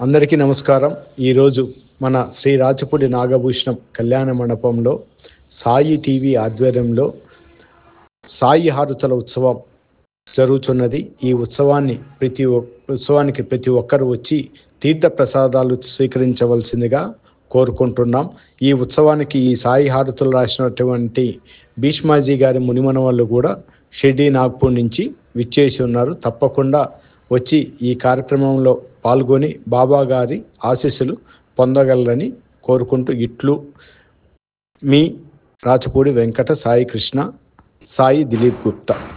అందరికీ నమస్కారం ఈరోజు మన శ్రీ రాచపూడి నాగభూషణం కళ్యాణ మండపంలో సాయి టీవీ ఆధ్వర్యంలో సాయి హారతుల ఉత్సవం జరుగుతున్నది ఈ ఉత్సవాన్ని ప్రతి ఒ- ఉత్సవానికి ప్రతి ఒక్కరు వచ్చి తీర్థ ప్రసాదాలు స్వీకరించవలసిందిగా కోరుకుంటున్నాం ఈ ఉత్సవానికి ఈ సాయి హారతులు రాసినటువంటి భీష్మాజీ గారి మునిమనవాళ్ళు కూడా షిర్డీ నాగ్పూర్ నుంచి విచ్చేసి ఉన్నారు తప్పకుండా వచ్చి ఈ కార్యక్రమంలో పాల్గొని బాబా గారి ఆశీస్సులు పొందగలరని కోరుకుంటూ ఇట్లు మీ రాచపూడి వెంకట సాయి కృష్ణ సాయి దిలీప్ గుప్తా